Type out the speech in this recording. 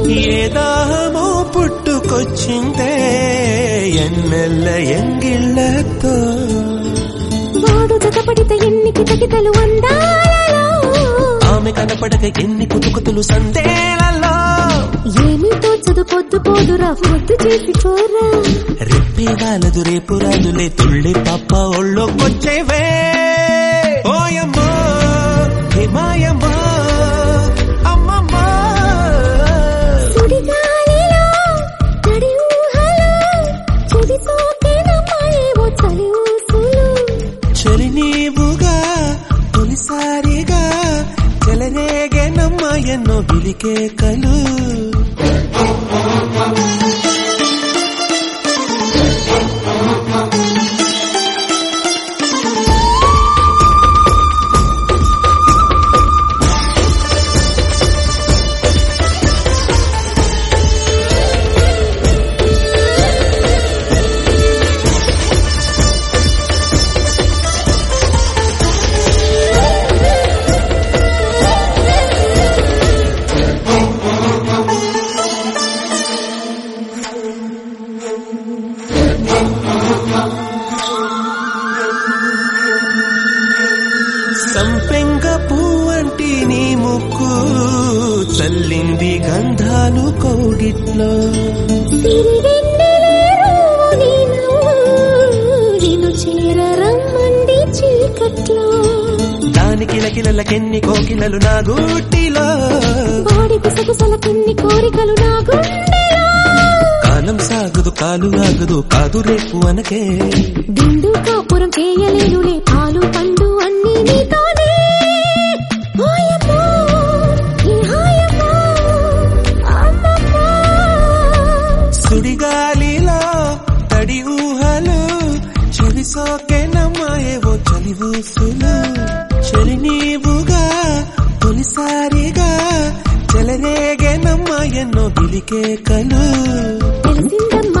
ఏ దాహమో పుట్టుకొచ్చిందే ఎన్నెల్ల ఎంగిళ్ళతో వాడు జతపడితే ఎన్ని కితకితలు అందాలలో ఆమె కనపడక ఎన్ని కుతుకుతులు సందేలలో ఏమీ తోచదు పొద్దు పోదురా ముద్దు చేసుకోరా రెప్పే వాళ్ళదు రేపు రాదులే తుళ్ళి పాప ఒళ్ళోకొచ్చేవే ఓయమ్మో హిమాయమ్మో అమ్మమ్మో సుడిగాలిలో తడి ఊహలో చెవి సోకేనమ్మాయేవో చలి ఊసులు చెలి నీవుగా తొలిసారిగా చెలరేగెనమ్మ ఎన్నో బిలికే కలు సంపెంగ పువ్వంటి నీ ముక్కు చల్లింది గంధాలు కౌగిట్లో సిరివెన్నెలేరు నీ నవ్వు నిన్ను చేరరమ్మంది చీకట్లో దాని కిలకిలలకెన్ని కోకిలలు నా గూటిలో వాడి గుసగుసలకెన్ని కోరికలు నా గుండెలో కాలం సాగదు కాలు ఆగదు కాదు రేపు అనకే దిండు కాపురం చేయలేనులే పాలు పండు అన్ని నీతోనే హాయమ్మో, ఈ హాయమ్మో, అమ్మమ్మో. సుడిగాలిలో తడి ఊహలు చెవి సోకెనమ్మాయేవో చలివూసులు చెలి నీవుగా తొలిసారిగా చెలరేగెనమ్మ ఎన్నో బిలికే కలు తెలిసిందమ్మ